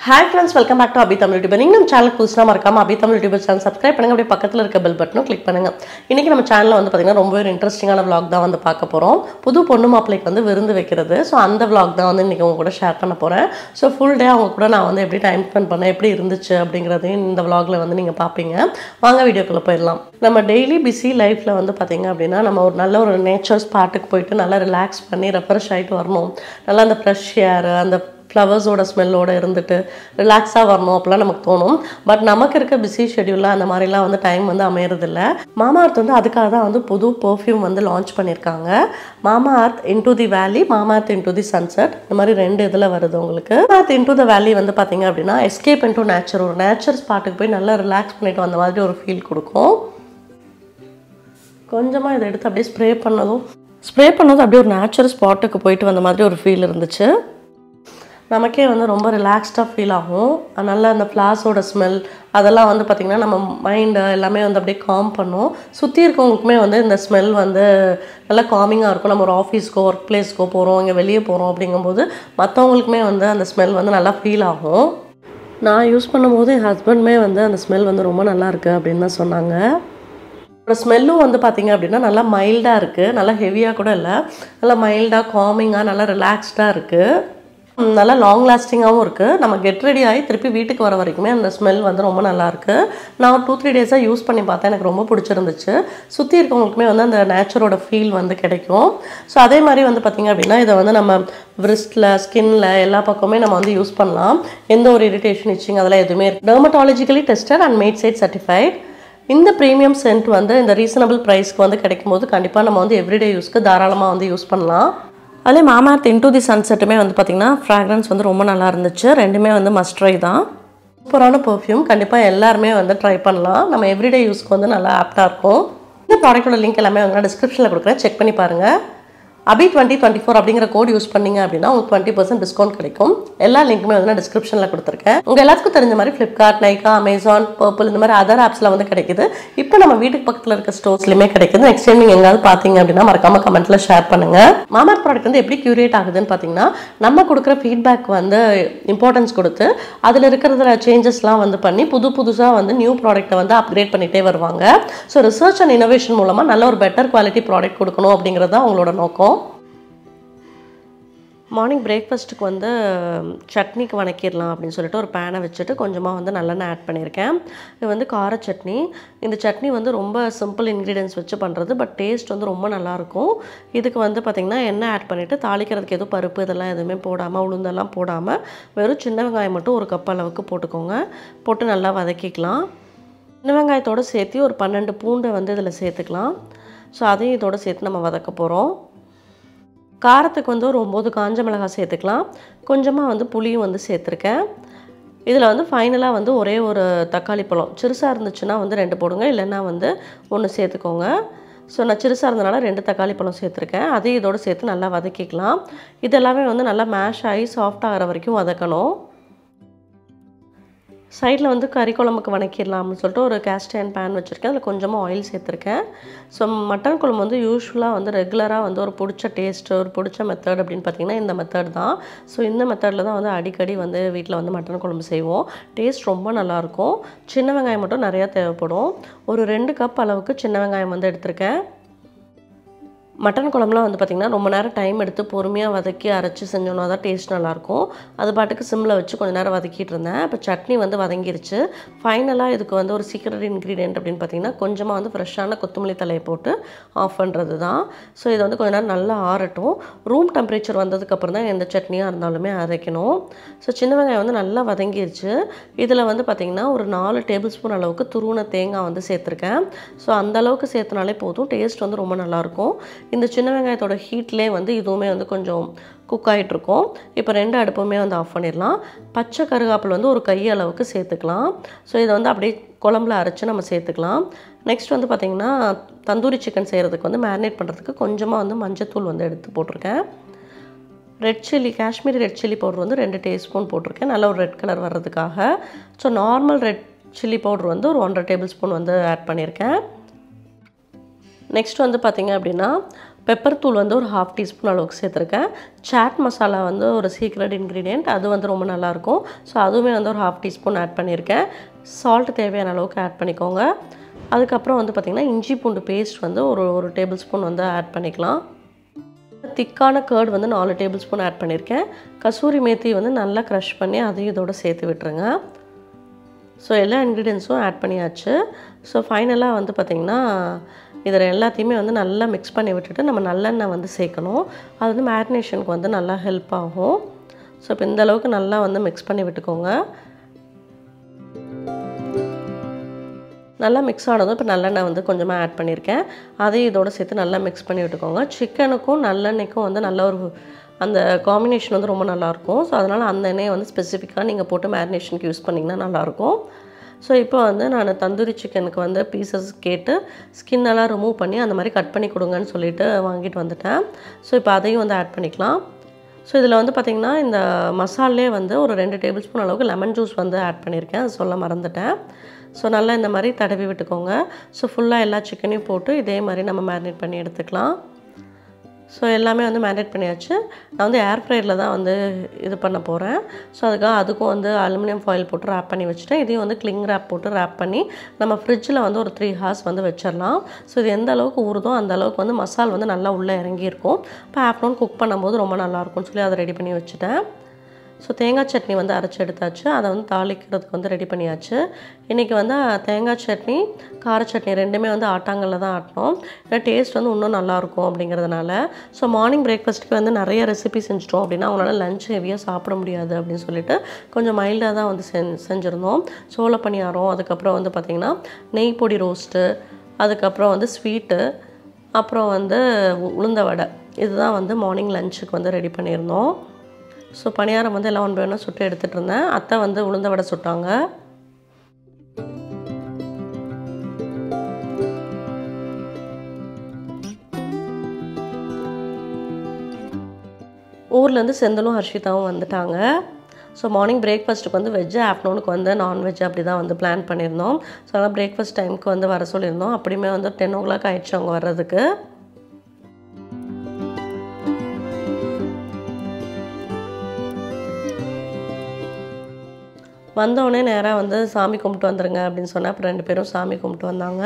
hi friends welcome back to Abi Tamil YouTuber நீங்கள் நம்ம channel புதுசாக மறக்காம Abi Tamil YouTuber channel subscribe பண்ணுங்க அப்படியே பக்கத்தில் இருக்க பெல் பட்டனும் கிளிக் பண்ணுங்க இன்றைக்கி நம்ம சேனலில் வந்து பார்த்திங்கன்னா ரொம்பவே ஒரு இன்ட்ரெஸ்டிங்கான vlog தான் வந்து பார்க்க போகிறோம் புது பொண்ணு மாப்பிள்ளைக்கு வந்து விருந்து வைக்கிறது ஸோ அந்த vlog தான் வந்து இன்றைக்கி உங்க கூட ஷேர் பண்ண போகிறேன் ஸோ ஃபுல் டே அவங்க கூட நான் வந்து எப்படி டைம் ஸ்பெண்ட் பண்ணேன் எப்படி இருந்துச்சு அப்படிங்கிறதையும் இந்த vlogல வந்து நீங்கள் பார்ப்பீங்க வாங்க வீடியோக்குள்ளே போயிடலாம் நம்ம டெய்லி பிஸி லைஃப்பில் வந்து பார்த்திங்க அப்படின்னா நம்ம ஒரு நல்ல ஒரு நேச்சர் ஸ்பாட்டுக்கு போயிட்டு நல்லா ரிலாக்ஸ் பண்ணி ரெஃப்ரெஷ் ஆகிட்டு வரணும் நல்லா அந்த ஃப்ரெஷ் ஏர் அந்த ஃப்ளவர்ஸோட ஸ்மெல்லோட இருந்துட்டு ரிலாக்ஸாக வரணும் அப்படிலாம் நமக்கு தோணும் பட் நமக்கு இருக்க பிஸி ஷெடியூலில் அந்த மாதிரிலாம் வந்து டைம் வந்து அமையறதில்ல மாமா அர்த் வந்து அதுக்காக தான் வந்து புது பெர்ஃப்யூம் வந்து லான்ச் பண்ணியிருக்காங்க மாமா அர்த் இன்டு தி வேலி மாமா அர்த் இன்டு தி சன்செட் இந்த மாதிரி ரெண்டு இதில் வருது உங்களுக்கு மாமா அர்த் இன்டு த வேலி வந்து பார்த்தீங்க அப்படின்னா எஸ்கேப் இன்டு நேச்சர் ஒரு நேச்சர் ஸ்பாட்டுக்கு போய் நல்லா ரிலாக்ஸ் பண்ணிட்டு வந்த மாதிரி ஒரு ஃபீல் கொடுக்கும் கொஞ்சமாக இதை எடுத்து அப்படியே ஸ்ப்ரே பண்ணதும் ஸ்ப்ரே பண்ணதும் அப்படியே ஒரு நேச்சுரல் ஸ்பாட்டுக்கு போயிட்டு வந்த மாதிரி ஒரு ஃபீல் இருந்துச்சு நமக்கே வந்து ரொம்ப ரிலாக்ஸ்டாக ஃபீல் ஆகும் அதனால் அந்த ஃப்ளாஸோட ஸ்மெல் அதெல்லாம் வந்து பார்த்திங்கன்னா நம்ம மைண்டு எல்லாமே வந்து அப்படியே காம் பண்ணும் சுற்றி இருக்கவங்களுக்குமே வந்து இந்த ஸ்மெல் வந்து நல்லா காமிங்காக இருக்கும் நம்ம ஒரு ஆஃபீஸ்க்கோ ஒர்க் பிளேஸ்க்கோ போகிறோம் இங்கே வெளியே போகிறோம் அப்படிங்கும்போது மற்றவங்களுக்குமே வந்து அந்த ஸ்மெல் வந்து நல்லா ஃபீல் ஆகும் நான் யூஸ் பண்ணும்போது என் ஹஸ்பண்டுமே வந்து அந்த ஸ்மெல் வந்து ரொம்ப நல்லா இருக்கு அப்படின்னு தான் சொன்னாங்க அப்புறம் ஸ்மெல்லும் வந்து பார்த்தீங்க அப்படின்னா நல்லா மைல்டாக இருக்குது நல்லா ஹெவியாக கூட இல்லை நல்லா மைல்டாக காமிங்காக நல்லா ரிலாக்ஸ்டாக இருக்குது ம், நல்லா லாங் லாஸ்டிங்காகவும் இருக்குது நம்ம கெட் ரெடி ஆகி திருப்பி வீட்டுக்கு வர வரைக்குமே அந்த ஸ்மெல் வந்து ரொம்ப நல்லா இருக்கு நான் ஒரு டூ த்ரீ டேஸாக யூஸ் பண்ணி பார்த்தேன் எனக்கு ரொம்ப பிடிச்சிருந்துச்சு சுற்றி இருக்கவங்களுக்குமே வந்து அந்த நேச்சரோட ஃபீல் வந்து கிடைக்கும் ஸோ அதே மாதிரி வந்து பார்த்திங்க அப்படின்னா இதை வந்து நம்ம விரிஸ்டில் ஸ்கின்ல எல்லா பக்கமே நம்ம வந்து யூஸ் பண்ணலாம் எந்த ஒரு இரிட்டேஷன் இச்சிங் அதெல்லாம் எதுவுமே dermatologically tested and made safe certified இந்த ப்ரீமியம் சென்ட் வந்து இந்த ரீசனபிள் ப்ரைஸ்க்கு வந்து கிடைக்கும் போது கண்டிப்பாக நம்ம வந்து எவ்ரிடே யூஸ்க்கு தாராளமாக வந்து யூஸ் பண்ணலாம் அதே மாமார்த் இன்டூ தி சன்செட்டுமே வந்து பார்த்திங்கன்னா ஃப்ராக்ரன்ஸ் வந்து ரொம்ப நல்லா இருந்துச்சு ரெண்டுமே வந்து மஸ்ட் ட்ரை தான் சூப்பரான பெர்ஃப்யூம் கண்டிப்பாக எல்லாருமே வந்து ட்ரை பண்ணலாம் நம்ம எவ்ரிடே யூஸ்க்கு வந்து நல்லா ஆப்டாக இருக்கும் இந்த ப்ராடக்ட்டோட லிங்க் எல்லாமே வந்து டிஸ்கிரிப்ஷனில் கொடுக்குறேன் செக் பண்ணி பாருங்கள் அபி டுவெண்ட்டி டுவெண்ட்டி ஃபோர் அப்படிங்கிற கோட் யூஸ் பண்ணீங்க அப்படின்னா உங்களுக்கு டுவெண்ட்டி பர்சன்ட் டிஸ்கவுண்ட் கிடைக்கும் எல்லா லிங்க்குமே வந்து நான் டிஸ்கிரிப்ஷனில் கொடுத்துருக்கேன் உங்கள் எல்லாத்துக்கும் தெரிஞ்ச மாதிரி ஃப்ளிப்கார்ட் நைக்கா அமேசான் பர்பிள் இந்த மாதிரி அதர் ஆப்ஸில் வந்து கிடைக்குது இப்போ நம்ம வீட்டுக்கு பக்கத்தில் இருக்க ஸ்டோர்ஸ்லையுமே கிடைக்குது நெக்ஸ்ட் டைம் நீங்கள் எங்காவது பார்த்தீங்க அப்படின்னா மறக்காம கமெண்ட்டில் ஷேர் பண்ணுங்க மாமார்த் ப்ராடக்ட் வந்து எப்படி க்யூரேட் ஆகுதுன்னு பார்த்தீங்கன்னா நம்ம கொடுக்குற ஃபீட்பேக் வந்து இம்பார்ட்டன்ஸ் கொடுத்து அதில் இருக்கிறதுல சேஞ்சஸ்லாம் வந்து பண்ணி புது புதுசாக வந்து நியூ ப்ராடக்ட்டை வந்து அப்கிரேட் பண்ணிகிட்டே வருவாங்க ஸோ ரிசர்ச் அண்ட் இனோவேஷன் மூலமாக நல்ல ஒரு பெட்டர் குவாலிட்டி ப்ராடக்ட் கொடுக்கணும் அப்படிங்கிறது தான் அவங்களோட நோக்கம் மார்னிங் பிரேக்ஃபாஸ்ட்டுக்கு வந்து சட்னிக்கு வணக்கிடலாம் அப்படின்னு சொல்லிட்டு ஒரு பேனை வச்சுட்டு கொஞ்சமாக வந்து நல்லெண்ணெய் ஆட் பண்ணியிருக்கேன் இது வந்து கார சட்னி இந்த சட்னி வந்து ரொம்ப சிம்பிள் இன்க்ரீடியன்ஸ் வச்சு பண்ணுறது பட் டேஸ்ட் வந்து ரொம்ப நல்லாயிருக்கும் இதுக்கு வந்து பார்த்திங்கன்னா எண்ணெய் ஆட் பண்ணிவிட்டு தாளிக்கிறதுக்கு எதுவும் பருப்பு இதெல்லாம் எதுவுமே போடாமல் உளுந்தெல்லாம் போடாமல் வெறும் சின்ன வெங்காயம் மட்டும் ஒரு கப் அளவுக்கு போட்டுக்கோங்க போட்டு நல்லா வதக்கிக்கலாம் சின்ன வெங்காயத்தோடு சேர்த்து ஒரு பன்னெண்டு பூண்டை வந்து இதில் சேர்த்துக்கலாம் ஸோ அதையும் இதோட சேர்த்து நம்ம வதக்க போகிறோம் காரத்துக்கு வந்து ஒரு ஒம்பது காஞ்ச மிளகாய் சேர்த்துக்கலாம் கொஞ்சமாக வந்து புளியும் வந்து சேர்த்துருக்கேன் இதில் வந்து ஃபைனலாக வந்து ஒரே ஒரு தக்காளி பழம் சிறுசாக இருந்துச்சுன்னா வந்து ரெண்டு போடுங்க இல்லைன்னா வந்து ஒன்று சேர்த்துக்கோங்க ஸோ நான் சிறுசாக இருந்தனால ரெண்டு தக்காளி பழம் சேர்த்துருக்கேன் அதையும் இதோடு சேர்த்து நல்லா வதக்கிக்கலாம் இதெல்லாமே வந்து நல்லா மேஷ் ஆகி சாஃப்ட் ஆகிற வரைக்கும் வதக்கணும் சைடில் வந்து கறி குழம்புக்கு வணக்கிடலாம்னு சொல்லிட்டு ஒரு கேஸ்டன் பேன் வச்சுருக்கேன் அதில் கொஞ்சமாக ஆயில் சேர்த்துருக்கேன் ஸோ மட்டன் குழம்பு வந்து யூஸ்வலாக வந்து ரெகுலராக வந்து ஒரு பிடிச்ச டேஸ்ட் ஒரு பிடிச்ச மெத்தட் அப்படின்னு பார்த்தீங்கன்னா இந்த மெத்தட் தான் ஸோ இந்த மெத்தடில் தான் வந்து அடிக்கடி வந்து வீட்டில் வந்து மட்டன் குழம்பு செய்வோம் டேஸ்ட் ரொம்ப நல்லாயிருக்கும் சின்ன வெங்காயம் மட்டும் நிறையா தேவைப்படும் ஒரு ரெண்டு கப் அளவுக்கு சின்ன வெங்காயம் வந்து எடுத்திருக்கேன் மட்டன் குழம்புலாம் வந்து பார்த்திங்கன்னா ரொம்ப நேரம் டைம் எடுத்து பொறுமையாக வதக்கி அரைச்சி செஞ்சோன்னா தான் டேஸ்ட் நல்லாயிருக்கும் அது பாட்டுக்கு சிம்மில் வச்சு கொஞ்ச நேரம் வதக்கிட்டு இருந்தேன் இப்போ சட்னி வந்து வதங்கிருச்சு ஃபைனலாக இதுக்கு வந்து ஒரு சீக்ரெட் இன்க்ரீடியன்ட் அப்படின்னு பார்த்தீங்கன்னா கொஞ்சமாக வந்து ஃப்ரெஷ்ஷான கொத்தமல்லி தலையை போட்டு ஆஃப் பண்ணுறது தான் ஸோ இது வந்து கொஞ்ச நேரம் நல்லா ஆறட்டும் ரூம் டெம்பரேச்சர் வந்ததுக்கப்புறம் தான் எந்த சட்னியாக இருந்தாலுமே அரைக்கணும் ஸோ சின்ன வெங்காயம் வந்து நல்லா வதங்கிருச்சு இதில் வந்து பார்த்திங்கன்னா ஒரு நாலு டேபிள் ஸ்பூன் அளவுக்கு துருவன தேங்காய் வந்து சேர்த்துருக்கேன் ஸோ அந்த அளவுக்கு சேர்த்தனாலே போதும் டேஸ்ட் வந்து ரொம்ப நல்லாயிருக்கும் இந்த சின்ன வெங்காயத்தோட ஹீட்லேயே வந்து இதுவுமே வந்து கொஞ்சம் குக் ஆகிட்ருக்கும் இப்போ ரெண்டு அடுப்புமே வந்து ஆஃப் பண்ணிடலாம் பச்சை கருகாப்பில் வந்து ஒரு கை அளவுக்கு சேர்த்துக்கலாம் ஸோ இதை வந்து அப்படியே குழம்புல அரைச்சி நம்ம சேர்த்துக்கலாம் நெக்ஸ்ட் வந்து பார்த்திங்கன்னா தந்தூரி சிக்கன் செய்கிறதுக்கு வந்து மேரினேட் பண்ணுறதுக்கு கொஞ்சமாக வந்து மஞ்சத்தூள் வந்து எடுத்து போட்டிருக்கேன் red chilli Kashmiri red chilli powder வந்து ரெண்டு டீஸ்பூன் போட்டிருக்கேன் நல்ல ஒரு ரெட் கலர் வர்றதுக்காக so normal red chilli powder வந்து ஒரு ஒன்றரை டேபிள் ஸ்பூன் வந்து ஆட் பண்ணியிருக்கேன் நெக்ஸ்ட் வந்து பார்த்திங்க அப்படின்னா பெப்பர் தூள் வந்து ஒரு ஹாஃப் டீஸ்பூன் அளவுக்கு சேர்த்துருக்கேன் சாட் மசாலா வந்து ஒரு சீக்ரெட் இன்க்ரீடியண்ட் அது வந்து ரொம்ப நல்லாயிருக்கும் ஸோ அதுவுமே வந்து ஒரு ஹாஃப் டீஸ்பூன் ஆட் பண்ணியிருக்கேன் சால்ட் தேவையான அளவுக்கு ஆட் பண்ணிக்கோங்க அதுக்கப்புறம் வந்து பார்த்திங்கன்னா இஞ்சி பூண்டு பேஸ்ட் வந்து ஒரு ஒரு டேபிள் ஸ்பூன் வந்து ஆட் பண்ணிக்கலாம் திக்கான கேர்ட் வந்து நாலு டேபிள் ஸ்பூன் ஆட் பண்ணியிருக்கேன் கசூரி மேத்தி வந்து நல்லா க்ரஷ் பண்ணி அதையும் இதோட சேர்த்து விட்டுருங்க ஸோ எல்லா இன்க்ரீடியன்ஸும் ஆட் பண்ணியாச்சு ஸோ ஃபைனலாக வந்து பார்த்திங்கன்னா இதில் எல்லாத்தையுமே வந்து நல்லா மிக்ஸ் பண்ணி விட்டுட்டு நம்ம நல்லெண்ணெய் வந்து சேர்க்கணும் அது வந்து மேரினேஷனுக்கு வந்து நல்லா ஹெல்ப் ஆகும் ஸோ இப்போ இந்த அளவுக்கு நல்லா வந்து மிக்ஸ் பண்ணி விட்டுக்கோங்க நல்லா மிக்ஸ் ஆனதும் இப்போ நல்லெண்ணெய் வந்து கொஞ்சமாக ஆட் பண்ணியிருக்கேன் அதையும் இதோட சேர்த்து நல்லா மிக்ஸ் பண்ணி விட்டுக்கோங்க சிக்கனுக்கும் நல்லெண்ணெய்க்கும் வந்து நல்ல ஒரு அந்த காம்பினேஷன் வந்து ரொம்ப நல்லாயிருக்கும் ஸோ அதனால் அந்த எண்ணெயை வந்து ஸ்பெசிஃபிக்காக நீங்கள் போட்டு மேரினேஷனுக்கு யூஸ் பண்ணிங்கன்னா நல்லாயிருக்கும் ஸோ இப்போ வந்து நான் தந்தூரி சிக்கனுக்கு வந்து பீசஸ் கேட்டு ஸ்கின்னெல்லாம் ரிமூவ் பண்ணி அந்த மாதிரி கட் பண்ணி கொடுங்கன்னு சொல்லிட்டு வாங்கிட்டு வந்துட்டேன் ஸோ இப்போ அதையும் வந்து ஆட் பண்ணிக்கலாம் ஸோ இதில் வந்து பார்த்திங்கன்னா இந்த மசாலே வந்து ஒரு ரெண்டு டேபிள் ஸ்பூன் அளவுக்கு லெமன் ஜூஸ் வந்து ஆட் பண்ணியிருக்கேன் அது சொல்ல மறந்துட்டேன் ஸோ நல்லா இந்த மாதிரி தடவி விட்டுக்கோங்க ஸோ ஃபுல்லாக எல்லா சிக்கனையும் போட்டு இதே மாதிரி நம்ம மேரினேட் பண்ணி எடுத்துக்கலாம் ஸோ எல்லாமே வந்து மேரினேட் பண்ணியாச்சு நான் வந்து ஏர் ஃப்ரையரில் தான் வந்து இது பண்ண போகிறேன் ஸோ அதுக்காக அதுக்கும் வந்து அலுமினியம் ஃபாயில் போட்டு ரேப் பண்ணி வச்சுட்டேன் இதையும் வந்து கிளிங் ரேப் போட்டு ரேப் பண்ணி நம்ம ஃப்ரிட்ஜில் வந்து ஒரு த்ரீ ஹார்ஸ் வந்து வச்சிடலாம் ஸோ இது எந்த அளவுக்கு ஊறுதோ அந்த அளவுக்கு வந்து மசால் வந்து நல்லா உள்ளே இறங்கியிருக்கும் இப்போ ஆஃப்டர்நூன் குக் பண்ணும்போது ரொம்ப நல்லாயிருக்கும்னு சொல்லி அதை ரெடி பண்ணி வச்சுட்டேன் ஸோ தேங்காய் சட்னி வந்து அரைச்சி எடுத்தாச்சு அதை வந்து தாளிக்கிறதுக்கு வந்து ரெடி பண்ணியாச்சு இன்றைக்கி வந்து தேங்காய் சட்னி கார சட்னி ரெண்டுமே வந்து ஆட்டாங்கல்ல தான் ஆட்டினோம் ஏன்னா டேஸ்ட் வந்து இன்னும் நல்லாயிருக்கும் அப்படிங்கிறதுனால ஸோ மார்னிங் பிரேக்ஃபாஸ்ட்டுக்கு வந்து நிறைய ரெசிபி செஞ்சிட்டோம் அப்படின்னா அவங்களால லஞ்ச் ஹெவியாக சாப்பிட முடியாது அப்படின்னு சொல்லிட்டு கொஞ்சம் மைல்டாக தான் வந்து செஞ் செஞ்சுருந்தோம் சோள பணியாரம் அதுக்கப்புறம் வந்து பார்த்திங்கன்னா நெய் பொடி ரோஸ்ட்டு அதுக்கப்புறம் வந்து ஸ்வீட்டு அப்புறம் வந்து உளுந்த வடை இதுதான் வந்து மார்னிங் லஞ்சுக்கு வந்து ரெடி பண்ணியிருந்தோம் ஸோ பணியாரம் வந்து எல்லாம் ஒன் பை ஒன்றா சுட்டு எடுத்துகிட்டு இருந்தேன் அத்தை வந்து உளுந்த வடை சுட்டாங்க ஊர்லேருந்து செந்தலும் ஹர்ஷிதாவும் வந்துட்டாங்க ஸோ மார்னிங் பிரேக்ஃபாஸ்ட்டுக்கு வந்து வெஜ்ஜு ஆஃப்டர்நூனுக்கு வந்து நான்வெஜ் அப்படி தான் வந்து பிளான் பண்ணியிருந்தோம் ஸோ அதனால் பிரேக்ஃபாஸ்ட் டைமுக்கு வந்து வர சொல்லியிருந்தோம் அப்படியுமே வந்து டென் ஓ கிளாக் ஆயிடுச்சு அவங்க வர்றதுக்கு வந்தோடனே நேராக வந்து சாமி கும்பிட்டு வந்துருங்க அப்படின்னு சொன்னால் அப்புறம் ரெண்டு பேரும் சாமி கும்பிட்டு வந்தாங்க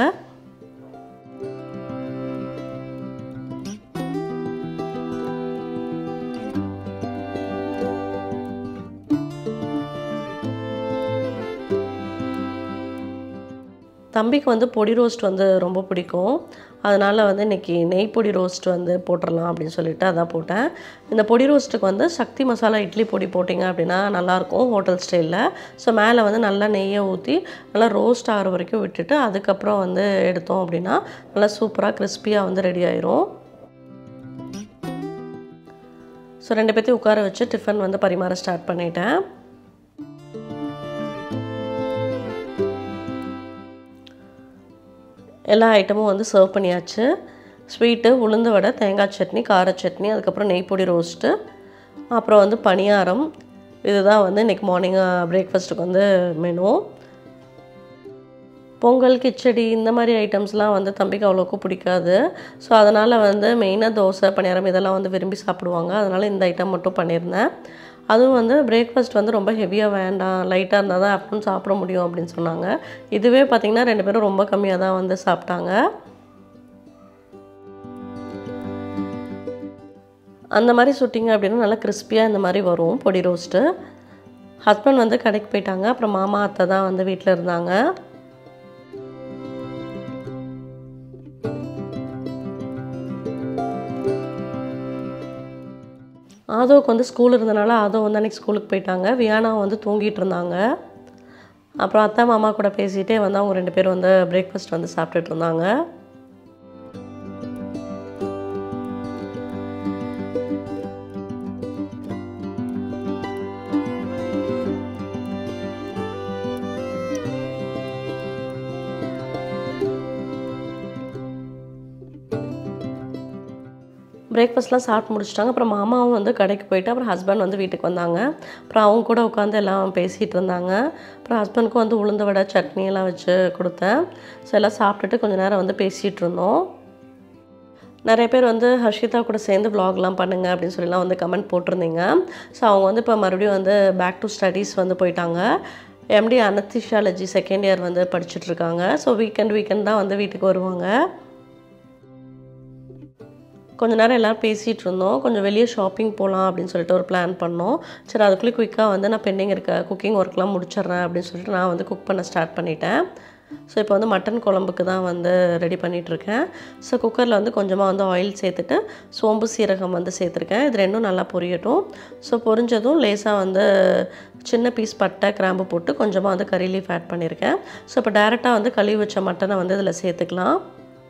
தம்பிக்கு வந்து பொடி ரோஸ்ட் வந்து ரொம்ப பிடிக்கும் அதனால் வந்து இன்றைக்கி நெய் பொடி ரோஸ்ட் வந்து போட்டுடலாம் அப்படின்னு சொல்லிட்டு அதான் போட்டேன் இந்த பொடி ரோஸ்ட்டுக்கு வந்து சக்தி மசாலா இட்லி பொடி போட்டிங்க அப்படின்னா நல்லாயிருக்கும் ஹோட்டல் ஸ்டைலில் ஸோ மேலே வந்து நல்லா நெய்யை ஊற்றி நல்லா ரோஸ்ட் ஆகிற வரைக்கும் விட்டுட்டு அதுக்கப்புறம் வந்து எடுத்தோம் அப்படின்னா நல்லா சூப்பராக கிறிஸ்பியாக வந்து ரெடி ஆயிரும் ஸோ ரெண்டு பேர்த்தையும் உட்கார வச்சு டிஃபன் வந்து பரிமாற ஸ்டார்ட் பண்ணிட்டேன் எல்லா ஐட்டமும் வந்து சர்வ் பண்ணியாச்சு ஸ்வீட்டு உளுந்து வடை தேங்காய் சட்னி கார சட்னி அதுக்கப்புறம் நெய் பொடி ரோஸ்ட்டு அப்புறம் வந்து பணியாரம் இதுதான் வந்து இன்றைக்கி மார்னிங் பிரேக்ஃபாஸ்ட்டுக்கு வந்து மெனு பொங்கல் கிச்சடி இந்த மாதிரி ஐட்டம்ஸ்லாம் வந்து தம்பிக்கு அவ்வளோக்கு பிடிக்காது ஸோ அதனால் வந்து மெயினாக தோசை பணியாரம் இதெல்லாம் வந்து விரும்பி சாப்பிடுவாங்க அதனால் இந்த ஐட்டம் மட்டும் பண்ணியிருந்தேன் அதுவும் வந்து பிரேக்ஃபாஸ்ட் வந்து ரொம்ப ஹெவியாக வேண்டாம் லைட்டாக இருந்தால் தான் ஆஃப்டர்நூன் சாப்பிட முடியும் அப்படின்னு சொன்னாங்க இதுவே பார்த்திங்கன்னா ரெண்டு பேரும் ரொம்ப கம்மியாக தான் வந்து சாப்பிட்டாங்க அந்த மாதிரி சுட்டிங்க அப்படின்னா நல்லா கிறிஸ்பியாக இந்த மாதிரி வரும் பொடி ரோஸ்ட்டு ஹஸ்பண்ட் வந்து கடைக்கு போயிட்டாங்க அப்புறம் மாமா அத்தை தான் வந்து வீட்டில் இருந்தாங்க ஆதோவுக்கு வந்து ஸ்கூல் இருந்தனால ஆதோ வந்து அன்றைக்கி ஸ்கூலுக்கு போயிட்டாங்க வியானா வந்து தூங்கிட்டு இருந்தாங்க அப்புறம் அத்தை மாமா கூட பேசிகிட்டே வந்து அவங்க ரெண்டு பேரும் வந்து பிரேக்ஃபாஸ்ட் வந்து சாப்பிட்டுட்டு இருந்தாங்க பிரேக்ஃபாஸ்ட்லாம் சாப்பிட்டு முடிச்சிட்டாங்க அப்புறம் மாமாவும் வந்து கடைக்கு போயிட்டு அப்புறம் ஹஸ்பண்ட் வந்து வீட்டுக்கு வந்தாங்க அப்புறம் அவங்க கூட உட்காந்து எல்லாம் பேசிகிட்டு இருந்தாங்க அப்புறம் ஹஸ்பண்டுக்கும் வந்து உளுந்த வடை சட்னி எல்லாம் வச்சு கொடுத்தேன் ஸோ எல்லாம் சாப்பிட்டுட்டு கொஞ்ச நேரம் வந்து பேசிகிட்டு இருந்தோம் நிறைய பேர் வந்து ஹர்ஷிதா கூட சேர்ந்து vlogலாம் பண்ணுங்க அப்படின்னு சொல்லிலாம் வந்து கமெண்ட் போட்டிருந்தீங்க ஸோ அவங்க வந்து இப்போ மறுபடியும் வந்து பேக் டு ஸ்டடீஸ் வந்து போயிட்டாங்க எம்டி அனஸ்திஷியாலஜி செகண்ட் இயர் வந்து படிச்சுட்டு இருக்காங்க ஸோ வீக்கெண்ட் வீக்கெண்ட் தான் வந்து வீட்டுக்கு வருவாங்க கொஞ்ச நேரம் எல்லோரும் பேசிகிட்டு இருந்தோம் கொஞ்சம் வெளியே ஷாப்பிங் போகலாம் அப்படின்னு சொல்லிட்டு ஒரு பிளான் பண்ணோம் சரி அதுக்குள்ளே குயிக்காக வந்து நான் பெண்டிங் இருக்க குக்கிங் ஒர்க்லாம் முடிச்சிடுறேன் அப்படின்னு சொல்லிட்டு நான் வந்து குக் பண்ண ஸ்டார்ட் பண்ணிட்டேன் ஸோ இப்போ வந்து மட்டன் குழம்புக்கு தான் வந்து ரெடி பண்ணிகிட்ருக்கேன் ஸோ குக்கரில் வந்து கொஞ்சமாக வந்து ஆயில் சேர்த்துட்டு சோம்பு சீரகம் வந்து சேர்த்துருக்கேன் இது ரெண்டும் நல்லா பொரியட்டும் ஸோ பொரிஞ்சதும் லேசாக வந்து சின்ன பீஸ் பட்டை கிராம்பு போட்டு கொஞ்சமாக வந்து கறி லீஃப் ஆட் பண்ணியிருக்கேன் ஸோ இப்போ டேரெக்டாக வந்து கழுவி வச்ச மட்டனை வந்து இதில் சேர்த்துக்கலாம்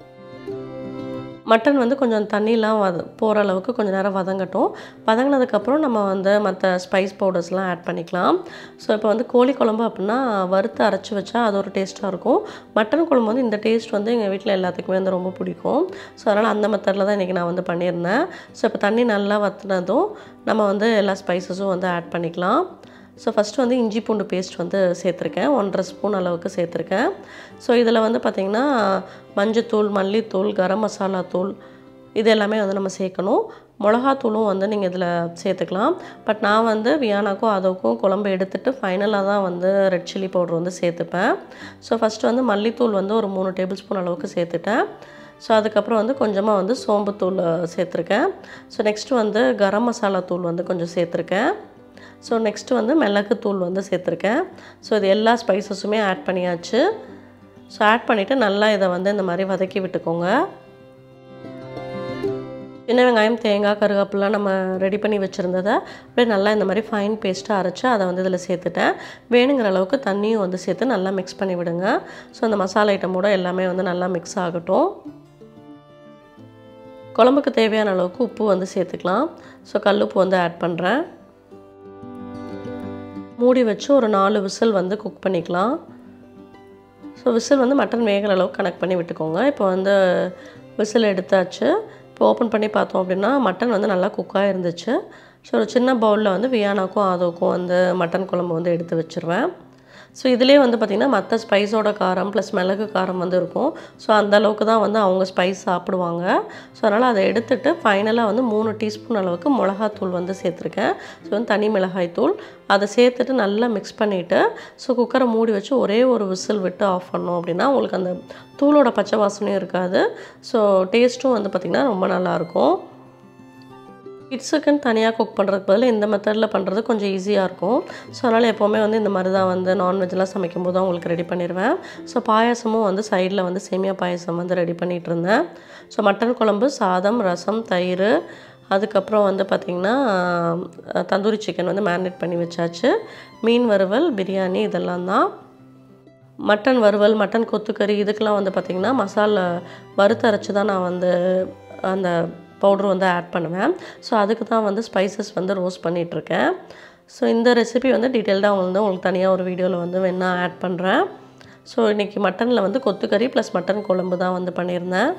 மட்டன் வந்து கொஞ்சம் தண்ணிலாம் வத போகிற அளவுக்கு கொஞ்சம் நேரம் வதங்கட்டும் வதங்கினதுக்கப்புறம் நம்ம வந்து மற்ற ஸ்பைஸ் பவுடர்ஸ்லாம் ஆட் பண்ணிக்கலாம் ஸோ இப்போ வந்து கோழி குழம்பு அப்படின்னா வறுத்து அரைச்சி வச்சா அது ஒரு டேஸ்ட்டாக இருக்கும் மட்டன் குழம்பு வந்து இந்த டேஸ்ட் வந்து எங்கள் வீட்டில் எல்லாத்துக்குமே வந்து ரொம்ப பிடிக்கும் ஸோ அதனால் அந்த மெத்தடில் தான் இன்றைக்கி நான் வந்து பண்ணியிருந்தேன் ஸோ இப்போ தண்ணி நல்லா வற்றினதும் நம்ம வந்து எல்லா ஸ்பைசஸும் வந்து ஆட் பண்ணிக்கலாம் ஸோ ஃபஸ்ட்டு வந்து இஞ்சி பூண்டு பேஸ்ட் வந்து சேர்த்துருக்கேன் ஒன்றரை ஸ்பூன் அளவுக்கு சேர்த்துருக்கேன் ஸோ இதில் வந்து பார்த்திங்கன்னா மஞ்சத்தூள் மல்லித்தூள் கரம் மசாலா தூள் இது எல்லாமே வந்து நம்ம சேர்க்கணும் மிளகாத்தூளும் வந்து நீங்கள் இதில் சேர்த்துக்கலாம் பட் நான் வந்து வியானாக்கும் அதோக்கும் குழம்பு எடுத்துகிட்டு ஃபைனலாக தான் வந்து ரெட் சில்லி பவுடர் வந்து சேர்த்துப்பேன் ஸோ ஃபஸ்ட்டு வந்து மல்லித்தூள் வந்து ஒரு மூணு டேபிள் ஸ்பூன் அளவுக்கு சேர்த்துட்டேன் ஸோ அதுக்கப்புறம் வந்து கொஞ்சமாக வந்து சோம்புத்தூள் சேர்த்துருக்கேன் ஸோ நெக்ஸ்ட்டு வந்து கரம் மசாலா தூள் வந்து கொஞ்சம் சேர்த்துருக்கேன் ஸோ நெக்ஸ்ட்டு வந்து மிளகுத்தூள் வந்து சேர்த்துருக்கேன் ஸோ இது எல்லா ஸ்பைசஸுமே ஆட் பண்ணியாச்சு ஸோ ஆட் பண்ணிவிட்டு நல்லா இதை வந்து இந்த மாதிரி வதக்கி விட்டுக்கோங்க சின்ன வெங்காயம் தேங்காய் கருவேப்பிலாம் நம்ம ரெடி பண்ணி வச்சுருந்ததை அப்படியே நல்லா இந்த மாதிரி ஃபைன் பேஸ்ட்டாக அரைச்சி அதை வந்து இதில் சேர்த்துட்டேன் வேணுங்கிற அளவுக்கு தண்ணியும் வந்து சேர்த்து நல்லா மிக்ஸ் பண்ணி விடுங்க ஸோ அந்த மசாலா ஐட்டமோட எல்லாமே வந்து நல்லா மிக்ஸ் ஆகட்டும் குழம்புக்கு தேவையான அளவுக்கு உப்பு வந்து சேர்த்துக்கலாம் ஸோ கல்லுப்பு வந்து ஆட் பண்ணுறேன் மூடி வச்சு ஒரு நாலு விசில் வந்து குக் பண்ணிக்கலாம் ஸோ விசில் வந்து மட்டன் வேகிற அளவுக்கு கனெக்ட் பண்ணி விட்டுக்கோங்க இப்போ வந்து விசில் எடுத்தாச்சு இப்போ ஓப்பன் பண்ணி பார்த்தோம் அப்படின்னா மட்டன் வந்து நல்லா குக்காக இருந்துச்சு ஸோ ஒரு சின்ன பவுலில் வந்து வியானாக்கும் ஆதோக்கும் வந்து மட்டன் குழம்பு வந்து எடுத்து வச்சுருவேன் ஸோ இதிலே வந்து பார்த்திங்கன்னா மற்ற ஸ்பைஸோட காரம் ப்ளஸ் மிளகு காரம் வந்து இருக்கும் ஸோ அந்த அளவுக்கு தான் வந்து அவங்க ஸ்பைஸ் சாப்பிடுவாங்க ஸோ அதனால் அதை எடுத்துகிட்டு ஃபைனலாக வந்து மூணு டீஸ்பூன் அளவுக்கு மிளகாத்தூள் வந்து சேர்த்துருக்கேன் ஸோ வந்து தனி மிளகாய் தூள் அதை சேர்த்துட்டு நல்லா மிக்ஸ் பண்ணிவிட்டு ஸோ குக்கரை மூடி வச்சு ஒரே ஒரு விசில் விட்டு ஆஃப் பண்ணோம் அப்படின்னா உங்களுக்கு அந்த தூளோட பச்சை வாசனையும் இருக்காது ஸோ டேஸ்ட்டும் வந்து பார்த்திங்கன்னா ரொம்ப நல்லாயிருக்கும் கிட்ஸுக்குன்னு தனியாக குக் பண்ணுறதுக்கு பதில் இந்த மெத்தடில் பண்ணுறது கொஞ்சம் ஈஸியாக இருக்கும் ஸோ அதனால் எப்போவுமே வந்து இந்த மாதிரி தான் வந்து நான்வெஜ்லாம் சமைக்கும் போது தான் உங்களுக்கு ரெடி பண்ணிடுவேன் ஸோ பாயாசமும் வந்து சைடில் வந்து சேமியா பாயாசம் வந்து ரெடி பண்ணிகிட்டு இருந்தேன் ஸோ மட்டன் குழம்பு சாதம் ரசம் தயிர் அதுக்கப்புறம் வந்து பார்த்திங்கன்னா தந்தூரி சிக்கன் வந்து மேரினேட் பண்ணி வச்சாச்சு மீன் வறுவல் பிரியாணி இதெல்லாம் தான் மட்டன் வறுவல் மட்டன் கொத்துக்கறி இதுக்கெலாம் வந்து பார்த்திங்கன்னா மசாலா வறுத்து அரைச்சி தான் நான் வந்து அந்த பவுட்ரு வந்து ஆட் பண்ணுவேன் ஸோ அதுக்கு தான் வந்து ஸ்பைசஸ் வந்து ரோஸ்ட் பண்ணிகிட்ருக்கேன் ஸோ இந்த ரெசிபி வந்து டீட்டெயில்டாக வந்து உங்களுக்கு தனியாக ஒரு வீடியோவில் வந்து வேணால் ஆட் பண்ணுறேன் ஸோ இன்றைக்கி மட்டனில் வந்து கொத்துக்கறி ப்ளஸ் மட்டன் குழம்பு தான் வந்து பண்ணியிருந்தேன்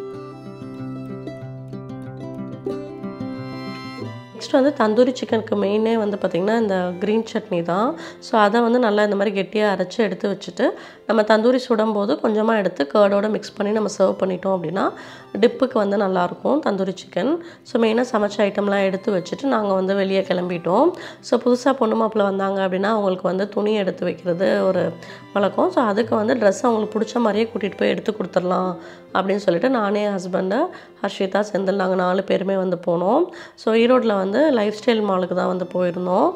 நெக்ஸ்ட் வந்து தந்தூரி சிக்கனுக்கு மெயினே வந்து பார்த்திங்கன்னா இந்த க்ரீன் சட்னி தான் ஸோ அதை வந்து நல்லா இந்த மாதிரி கெட்டியாக அரைச்சி எடுத்து வச்சுட்டு நம்ம தந்தூரி சுடும்போது கொஞ்சமாக எடுத்து கேர்டோட மிக்ஸ் பண்ணி நம்ம சர்வ் பண்ணிட்டோம் அப்படின்னா டிப்புக்கு வந்து நல்லாயிருக்கும் தந்தூரி சிக்கன் ஸோ மெயினாக சமைச்ச ஐட்டம்லாம் எடுத்து வச்சுட்டு நாங்கள் வந்து வெளியே கிளம்பிட்டோம் ஸோ புதுசாக பொண்ணு மாப்பிள்ள வந்தாங்க அப்படின்னா அவங்களுக்கு வந்து துணி எடுத்து வைக்கிறது ஒரு வழக்கம் ஸோ அதுக்கு வந்து ட்ரெஸ் அவங்களுக்கு பிடிச்ச மாதிரியே கூட்டிகிட்டு போய் எடுத்து கொடுத்துடலாம் அப்படின்னு சொல்லிட்டு நானே ஹஸ்பண்டு ஹர்ஷிதா செந்தில் நாங்கள் நாலு பேருமே வந்து போனோம் ஸோ ஈரோட்டில் வந்து லைஃப் ஸ்டைல் மாலுக்கு தான் வந்து போயிருந்தோம்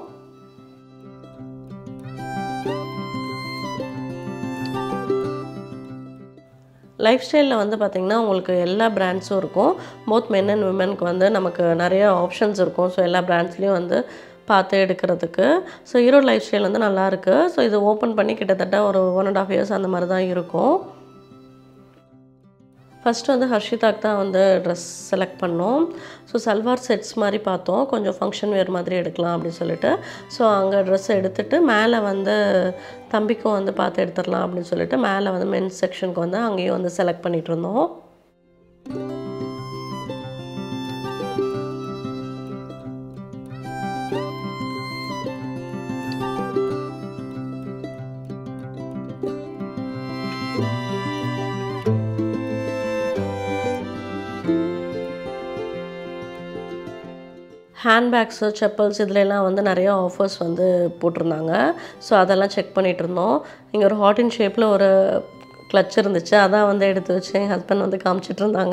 லைஃப் ஸ்டைலில் வந்து பார்த்திங்கன்னா உங்களுக்கு எல்லா பிராண்ட்ஸும் இருக்கும் போத் மென் அண்ட் விமென்க்கு வந்து நமக்கு நிறைய ஆப்ஷன்ஸ் இருக்கும் ஸோ எல்லா பிராண்ட்ஸ்லேயும் வந்து பார்த்து எடுக்கிறதுக்கு ஸோ ஈரோடு லைஃப் ஸ்டைல் வந்து நல்லாயிருக்கு ஸோ இது ஓப்பன் பண்ணி கிட்டத்தட்ட ஒரு ஒன் அண்ட் ஆஃப் இயர்ஸ் அந்த மாதிரி தான் இருக்கும் ஃபஸ்ட்டு வந்து ஹர்ஷிதாக்கு தான் வந்து ட்ரெஸ் செலக்ட் பண்ணோம் ஸோ சல்வார் செட்ஸ் மாதிரி பார்த்தோம் கொஞ்சம் ஃபங்க்ஷன் வேர் மாதிரி எடுக்கலாம் அப்படின்னு சொல்லிட்டு ஸோ அங்கே ட்ரெஸ் எடுத்துகிட்டு மேலே வந்து தம்பிக்கும் வந்து பார்த்து எடுத்துடலாம் அப்படின்னு சொல்லிட்டு மேலே வந்து மென்ஸ் செக்ஷனுக்கு வந்து அங்கேயும் வந்து செலக்ட் பண்ணிகிட்டு இருந்தோம் ஹேண்ட்பேக்ஸு செப்பல்ஸ் இதுலலாம் வந்து நிறைய ஆஃபர்ஸ் வந்து போட்டிருந்தாங்க ஸோ அதெல்லாம் செக் பண்ணிகிட்டு இருந்தோம் இங்கே ஒரு ஹாட் இன் ஷேப்பில் ஒரு கிளச் இருந்துச்சு அதான் வந்து எடுத்து வச்சு என் ஹஸ்பண்ட் வந்து காமிச்சிட்டு இருந்தாங்க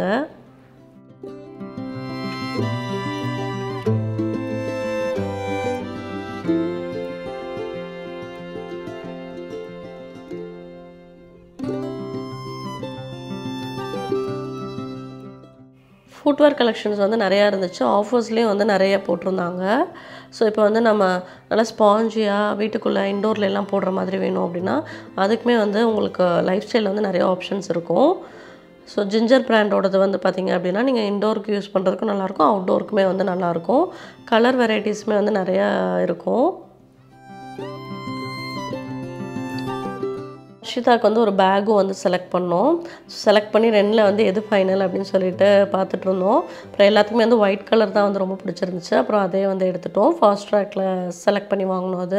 ஃபுட்வேர் கலெக்ஷன்ஸ் வந்து நிறையா இருந்துச்சு ஆஃபர்ஸ்லேயும் வந்து நிறைய போட்டிருந்தாங்க ஸோ இப்போ வந்து நம்ம நல்லா ஸ்பாஞ்சியாக வீட்டுக்குள்ளே இண்டோர்ல எல்லாம் போடுற மாதிரி வேணும் அப்படின்னா அதுக்குமே வந்து உங்களுக்கு லைஃப் ஸ்டைலில் வந்து நிறைய ஆப்ஷன்ஸ் இருக்கும் ஸோ ஜிஞ்சர் பிராண்டோடது வந்து பார்த்தீங்க அப்படின்னா நீங்கள் இண்டோருக்கு யூஸ் பண்ணுறதுக்கும் நல்லாயிருக்கும் அவுட்டோருக்குமே வந்து நல்லாயிருக்கும் கலர் வெரைட்டிஸுமே வந்து நிறையா இருக்கும் அர்ஷிதாவுக்கு வந்து ஒரு பேக்கும் வந்து செலக்ட் பண்ணோம் செலக்ட் பண்ணி ரெண்டில் வந்து எது ஃபைனல் அப்படின்னு சொல்லிட்டு பார்த்துட்டு இருந்தோம் அப்புறம் எல்லாத்துக்குமே வந்து ஒயிட் கலர் தான் வந்து ரொம்ப பிடிச்சிருந்துச்சு அப்புறம் அதே வந்து எடுத்துட்டோம் ஃபாஸ்ட் ட்ராக்கில் செலக்ட் பண்ணி வாங்கினோம் அது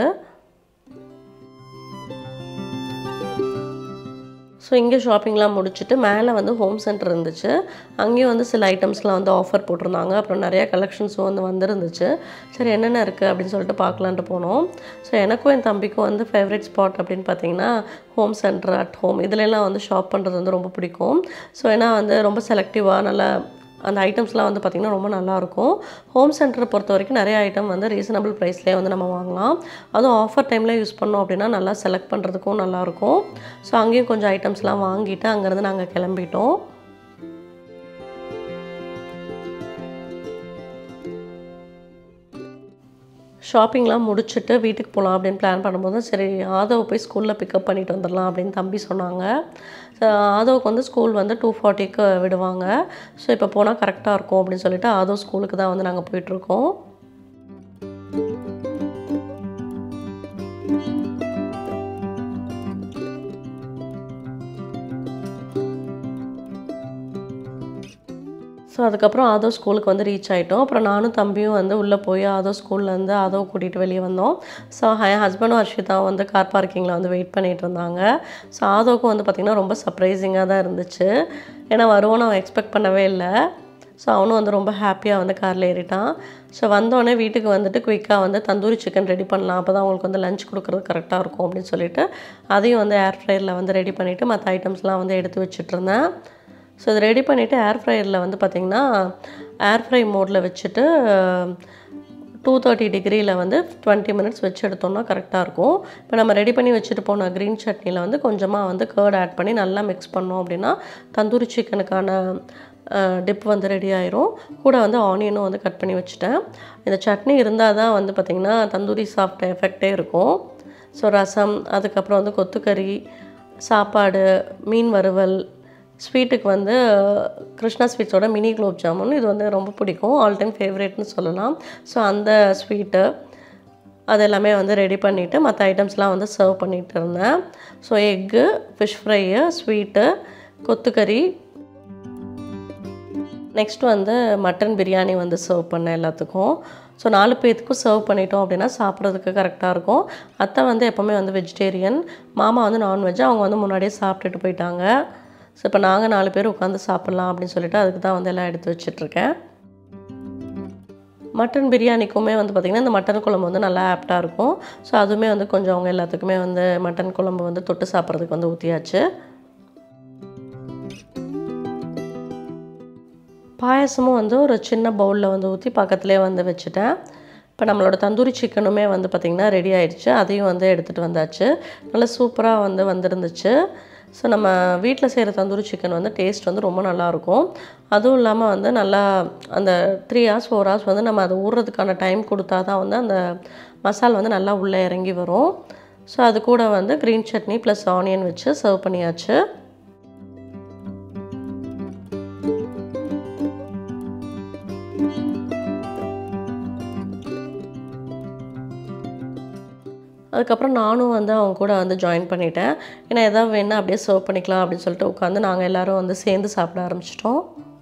ஸோ இங்கே ஷாப்பிங்லாம் முடிச்சுட்டு மேலே வந்து ஹோம் சென்டர் இருந்துச்சு அங்கேயும் வந்து சில ஐட்டம்ஸ்லாம் வந்து ஆஃபர் போட்டிருந்தாங்க அப்புறம் நிறையா கலெக்ஷன்ஸும் வந்து வந்திருந்துச்சு சரி என்னென்ன இருக்குது அப்படின்னு சொல்லிட்டு பார்க்கலான்ட்டு போனோம் ஸோ எனக்கும் என் தம்பிக்கும் வந்து ஃபேவரட் ஸ்பாட் அப்படின்னு பார்த்தீங்கன்னா ஹோம் சென்டர் அட் ஹோம் இதுலலாம் வந்து ஷாப் பண்ணுறது வந்து ரொம்ப பிடிக்கும் ஸோ ஏன்னா வந்து ரொம்ப செலக்டிவாக நல்லா அந்த ஐட்டம்ஸ்லாம் வந்து பார்த்திங்கன்னா ரொம்ப நல்லாயிருக்கும் ஹோம் சென்டரை பொறுத்த வரைக்கும் நிறைய ஐட்டம் வந்து ரீசனபிள் ப்ரைஸ்லேயே வந்து நம்ம வாங்கலாம் அதுவும் ஆஃபர் டைமில் யூஸ் பண்ணோம் அப்படின்னா நல்லா செலக்ட் பண்ணுறதுக்கும் நல்லாயிருக்கும் ஸோ அங்கேயும் கொஞ்சம் ஐட்டம்ஸ்லாம் வாங்கிட்டு அங்கேருந்து நாங்கள் கிளம்பிட்டோம் ஷாப்பிங்லாம் முடிச்சுட்டு வீட்டுக்கு போகலாம் அப்படின்னு பிளான் பண்ணும்போது சரி ஆதவ போய் ஸ்கூலில் பிக்கப் பண்ணிட்டு வந்துடலாம் அப்படின்னு தம்பி சொன்னாங்க ஆதவுக்கு வந்து ஸ்கூல் வந்து டூ ஃபார்ட்டிக்கு விடுவாங்க ஸோ இப்போ போனால் கரெக்டாக இருக்கும் அப்படின்னு சொல்லிட்டு ஆதவ் ஸ்கூலுக்கு தான் வந்து நாங்கள் போயிட்டுருக்கோம் ஸோ அதுக்கப்புறம் ஆதோ ஸ்கூலுக்கு வந்து ரீச் ஆகிட்டோம் அப்புறம் நானும் தம்பியும் வந்து உள்ளே போய் ஆதோ ஸ்கூல்லேருந்து ஆதோ கூட்டிகிட்டு வெளியே வந்தோம் ஸோ என் ஹஸ்பண்டும் ஹர்ஷிதாவும் வந்து கார் பார்க்கிங்கில் வந்து வெயிட் பண்ணிகிட்டு இருந்தாங்க ஸோ ஆதோவுக்கும் வந்து பார்த்திங்கன்னா ரொம்ப சர்ப்ரைசிங்காக தான் இருந்துச்சு ஏன்னா வருவோன்னு அவன் எக்ஸ்பெக்ட் பண்ணவே இல்லை ஸோ அவனும் வந்து ரொம்ப ஹாப்பியாக வந்து காரில் ஏறிட்டான் ஸோ வந்தோடனே வீட்டுக்கு வந்துட்டு குயிக்காக வந்து தந்தூரி சிக்கன் ரெடி பண்ணலாம் அப்போ தான் அவங்களுக்கு வந்து லஞ்ச் கொடுக்குறது கரெக்டாக இருக்கும் அப்படின்னு சொல்லிட்டு அதையும் வந்து ஏர் ஃப்ரையரில் வந்து ரெடி பண்ணிவிட்டு மற்ற ஐட்டம்ஸ்லாம் வந்து எடுத்து வச்சுட்டு இருந்தேன் ஸோ இதை ரெடி பண்ணிவிட்டு ஏர் ஃப்ரையரில் வந்து பார்த்திங்கன்னா ஏர் ஃப்ரை மோடில் வச்சுட்டு டூ தேர்ட்டி டிகிரியில் வந்து டுவெண்ட்டி மினிட்ஸ் வச்சு எடுத்தோம்னா கரெக்டாக இருக்கும் இப்போ நம்ம ரெடி பண்ணி வச்சுட்டு போன க்ரீன் சட்னியில் வந்து கொஞ்சமாக வந்து கேர்ட் ஆட் பண்ணி நல்லா மிக்ஸ் பண்ணோம் அப்படின்னா தந்தூரி சிக்கனுக்கான டிப் வந்து ரெடி ஆயிரும் கூட வந்து ஆனியனும் வந்து கட் பண்ணி வச்சுட்டேன் இந்த சட்னி இருந்தால் தான் வந்து பார்த்திங்கன்னா தந்தூரி சாப்பிட்ட எஃபெக்டே இருக்கும் ஸோ ரசம் அதுக்கப்புறம் வந்து கொத்துக்கறி சாப்பாடு மீன் வறுவல் ஸ்வீட்டுக்கு வந்து கிருஷ்ணா ஸ்வீட்ஸோட மினி குலோப் ஜாமுன் இது வந்து ரொம்ப பிடிக்கும் ஆல் டைம் ஃபேவரேட்னு சொல்லலாம் ஸோ அந்த ஸ்வீட்டு அது எல்லாமே வந்து ரெடி பண்ணிவிட்டு மற்ற ஐட்டம்ஸ்லாம் வந்து சர்வ் பண்ணிகிட்டு இருந்தேன் so egg fish fry sweet கொத்துக்கறி நெக்ஸ்ட் வந்து மட்டன் பிரியாணி வந்து சர்வ் பண்ணேன் எல்லாத்துக்கும் ஸோ நாலு பேர்த்துக்கும் சர்வ் பண்ணிட்டோம் அப்படின்னா சாப்பிட்றதுக்கு கரெக்டாக இருக்கும் அத்தை வந்து எப்போவுமே வந்து வெஜிடேரியன் மாமா வந்து நான்வெஜ் அவங்க வந்து முன்னாடியே சாப்பிட்டுட்டு போயிட்டாங்க ஸோ இப்போ நாங்கள் நாலு பேர் உட்காந்து சாப்பிட்லாம் அப்படின்னு சொல்லிட்டு அதுக்கு தான் வந்து எல்லாம் எடுத்து வச்சிட்ருக்கேன் மட்டன் பிரியாணிக்குமே வந்து பார்த்திங்கன்னா இந்த மட்டன் குழம்பு வந்து நல்லா ஆப்டாக இருக்கும் ஸோ அதுவுமே வந்து கொஞ்சம் அவங்க எல்லாத்துக்குமே வந்து மட்டன் குழம்பு வந்து தொட்டு சாப்பிட்றதுக்கு வந்து ஊற்றியாச்சு பாயசமும் வந்து ஒரு சின்ன பவுலில் வந்து ஊற்றி பக்கத்துலேயே வந்து வச்சுட்டேன் இப்போ நம்மளோட தந்தூரி சிக்கனுமே வந்து பார்த்திங்கன்னா ரெடி ஆயிடுச்சு அதையும் வந்து எடுத்துகிட்டு வந்தாச்சு நல்லா சூப்பராக வந்து வந்துருந்துச்சு ஸோ நம்ம வீட்டில் செய்கிற தந்தூரி சிக்கன் வந்து டேஸ்ட் வந்து ரொம்ப நல்லாயிருக்கும் அதுவும் இல்லாமல் வந்து நல்லா அந்த த்ரீ ஹவர்ஸ் ஃபோர் ஹவர்ஸ் வந்து நம்ம அதை ஊறுறதுக்கான டைம் கொடுத்தா தான் வந்து அந்த மசால் வந்து நல்லா உள்ளே இறங்கி வரும் ஸோ அது கூட வந்து க்ரீன் சட்னி ப்ளஸ் ஆனியன் வச்சு சர்வ் பண்ணியாச்சு அதுக்கப்புறம் நானும் வந்து அவங்க கூட வந்து ஜாயின் பண்ணிட்டேன் ஏன்னா எதாவது வேணால் அப்படியே சர்வ் பண்ணிக்கலாம் அப்படின்னு சொல்லிட்டு உட்காந்து நாங்கள் எல்லோரும் வந்து சேர்ந்து சாப்பிட ஆரம்பிச்சிட்டோம்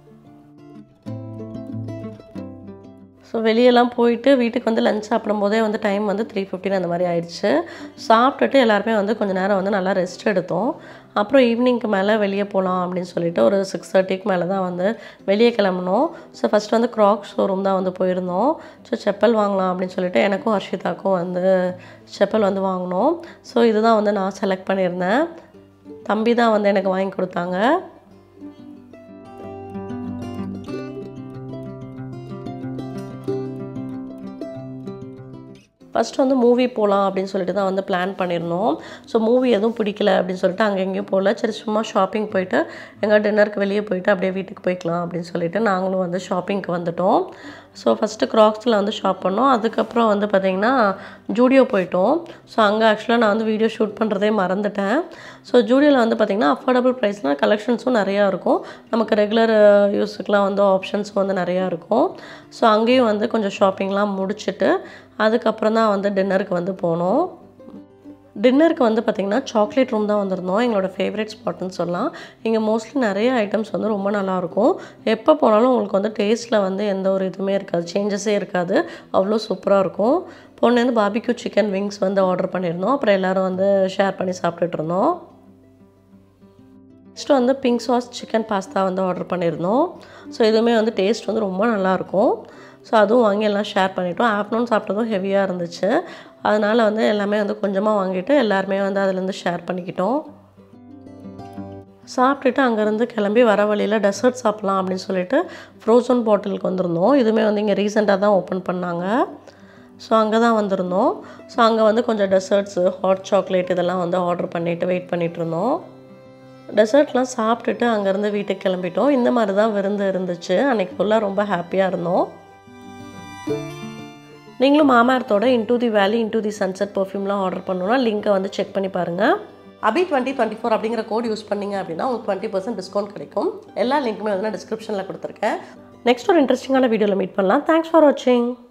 ஸோ வெளியெல்லாம் போயிட்டு வீட்டுக்கு வந்து லஞ்ச் சாப்பிடும் போதே வந்து டைம் வந்து த்ரீ ஃபிஃப்டின் அந்த மாதிரி ஆயிடுச்சு சாப்பிட்டுட்டு எல்லாருமே வந்து கொஞ்சம் நேரம் வந்து நல்லா ரெஸ்ட் எடுத்தோம் அப்புறம் ஈவினிங்க்கு மேலே வெளியே போகலாம் அப்படின்னு சொல்லிட்டு ஒரு சிக்ஸ் தேர்ட்டிக்கு மேலே தான் வந்து வெளியே கிளம்பணும் ஸோ ஃபஸ்ட் வந்து க்ராக் ஷோரூம் தான் வந்து போயிருந்தோம் ஸோ செப்பல் வாங்கலாம் அப்படின்னு சொல்லிட்டு எனக்கும் ஹர்ஷிதாக்கும் வந்து செப்பல் வந்து வாங்கினோம் ஸோ இதுதான் வந்து நான் செலக்ட் பண்ணியிருந்தேன் தம்பி தான் வந்து எனக்கு வாங்கி கொடுத்தாங்க ஃபஸ்ட்டு வந்து மூவி போகலாம் அப்படின்னு சொல்லிட்டு தான் வந்து பிளான் பண்ணியிருந்தோம் ஸோ மூவி எதுவும் பிடிக்கல அப்படின்னு சொல்லிட்டு அங்கே எங்கேயும் போகல சரி சும்மா ஷாப்பிங் போயிட்டு எங்கள் டின்னருக்கு வெளியே போயிட்டு அப்படியே வீட்டுக்கு போய்க்கலாம் அப்படின்னு சொல்லிட்டு நாங்களும் வந்து ஷாப்பிங்க்கு வந்துட்டோம் ஸோ ஃபஸ்ட்டு க்ராக்ஸில் வந்து ஷாப் பண்ணோம் அதுக்கப்புறம் வந்து பார்த்திங்கன்னா ஜூடியோ போயிட்டோம் ஸோ அங்கே ஆக்சுவலாக நான் வந்து வீடியோ ஷூட் பண்ணுறதே மறந்துட்டேன் ஸோ ஜூடியோவில் வந்து பார்த்திங்கன்னா அஃபோர்டபுள் ப்ரைஸ்னால் கலெக்ஷன்ஸும் நிறையா இருக்கும் நமக்கு ரெகுலர் யூஸுக்கெலாம் வந்து ஆப்ஷன்ஸும் வந்து நிறையா இருக்கும் ஸோ அங்கேயும் வந்து கொஞ்சம் ஷாப்பிங்லாம் முடிச்சுட்டு அதுக்கப்புறம் தான் வந்து டின்னருக்கு வந்து போனோம் டின்னருக்கு வந்து பார்த்திங்கன்னா சாக்லேட் ரூம் தான் வந்திருந்தோம் எங்களோட ஃபேவரட் ஸ்பாட்னு சொல்லலாம் இங்கே மோஸ்ட்லி நிறைய ஐட்டம்ஸ் வந்து ரொம்ப நல்லாயிருக்கும் எப்போ போனாலும் உங்களுக்கு வந்து டேஸ்ட்டில் வந்து எந்த ஒரு இதுவுமே இருக்காது சேஞ்சஸே இருக்காது அவ்வளோ சூப்பராக இருக்கும் பொண்ணு வந்து பாபிக்யூ சிக்கன் விங்ஸ் வந்து ஆர்டர் பண்ணியிருந்தோம் அப்புறம் எல்லோரும் வந்து ஷேர் பண்ணி சாப்பிட்டுட்டு இருந்தோம் நெக்ஸ்ட் வந்து பிங்க் சாஸ் சிக்கன் பாஸ்தா வந்து ஆர்டர் பண்ணியிருந்தோம் ஸோ இதுவுமே வந்து டேஸ்ட் வந்து ரொம்ப நல்லாயிருக்கும் ஸோ அதுவும் வாங்கி எல்லாம் ஷேர் பண்ணிட்டோம் ஆஃப்டர்நூன் சாப்பிட்டதும் ஹெவியாக இருந்துச்சு அதனால் வந்து எல்லாமே வந்து கொஞ்சமாக வாங்கிட்டு எல்லாருமே வந்து அதுலேருந்து ஷேர் பண்ணிக்கிட்டோம் சாப்பிட்டுட்டு அங்கேருந்து கிளம்பி வர வழியில் டெசர்ட் சாப்பிட்லாம் அப்படின்னு சொல்லிட்டு ஃப்ரோசன் பாட்டிலுக்கு வந்திருந்தோம் இதுவுமே வந்து இங்கே ரீசெண்டாக தான் ஓப்பன் பண்ணாங்க ஸோ அங்கே தான் வந்திருந்தோம் ஸோ அங்கே வந்து கொஞ்சம் டெசர்ட்ஸு ஹாட் சாக்லேட் இதெல்லாம் வந்து ஆர்டர் பண்ணிவிட்டு வெயிட் பண்ணிகிட்டு இருந்தோம் டெசர்ட்லாம் சாப்பிட்டுட்டு அங்கேருந்து வீட்டுக்கு கிளம்பிட்டோம் இந்த மாதிரி தான் விருந்து இருந்துச்சு அன்றைக்கி ஃபுல்லாக ரொம்ப ஹாப்பியாக இருந்தோம் நீங்களும் மாமார்த்தோட into the valley into the sunset பர்ஃப்யூம்லாம் ஆர்டர் பண்ணணும்னா லிங்க்கை வந்து செக் பண்ணி பாருங்கள் அபி டுவெண்ட்டி டுவெண்ட்டி ஃபோர் அப்படிங்கிற கோட் யூஸ் பண்ணிங்க அப்படின்னா உங்களுக்கு டுவெண்ட்டி பர்சன்ட் டிஸ்கவுண்ட் கிடைக்கும் எல்லா லிங்க்குமே வந்து நான் டிஸ்கிரிப்ஷனில் கொடுத்துருக்கேன் நெக்ஸ்ட் ஒரு இன்ட்ரெஸ்டிங்கான வீடியோவில் மீட் பண்ணலாம் தேங்க்ஸ் ஃபார் வாட்சிங்